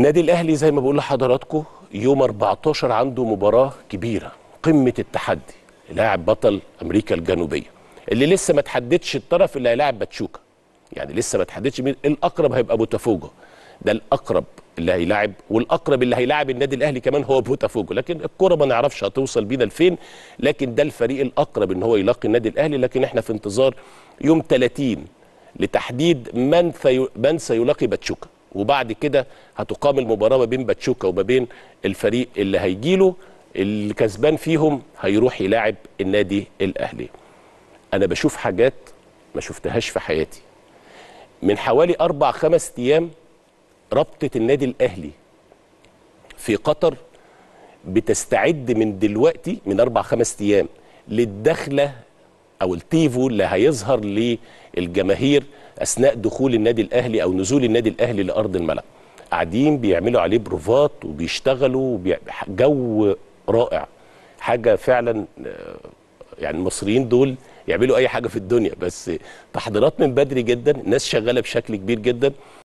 النادي الاهلي زي ما بقول لحضراتكم يوم 14 عنده مباراه كبيره قمه التحدي لاعب بطل امريكا الجنوبيه اللي لسه ما تحددش الطرف اللي هيلاعب باتشوكا يعني لسه ما تحددش مين الاقرب هيبقى بوتافوجو ده الاقرب اللي هيلاعب والاقرب اللي هيلاعب النادي الاهلي كمان هو بوتافوجو لكن الكره ما نعرفش هتوصل بينا لفين لكن ده الفريق الاقرب ان هو يلاقي النادي الاهلي لكن احنا في انتظار يوم 30 لتحديد من في من سيلاقي باتشوكا وبعد كده هتقام المباراه ما بين باتشوكا وما بين الفريق اللي هيجيله اللي كسبان فيهم هيروح يلاعب النادي الاهلي انا بشوف حاجات ما شفتهاش في حياتي من حوالي اربع خمس ايام رابطه النادي الاهلي في قطر بتستعد من دلوقتي من اربع خمس ايام للدخله او التيفو اللي هيظهر للجماهير اثناء دخول النادي الاهلي او نزول النادي الاهلي لارض الملعب قاعدين بيعملوا عليه بروفات وبيشتغلوا وبي... جو رائع حاجه فعلا آه، يعني المصريين دول يعملوا اي حاجه في الدنيا بس تحضيرات من بدري جدا الناس شغاله بشكل كبير جدا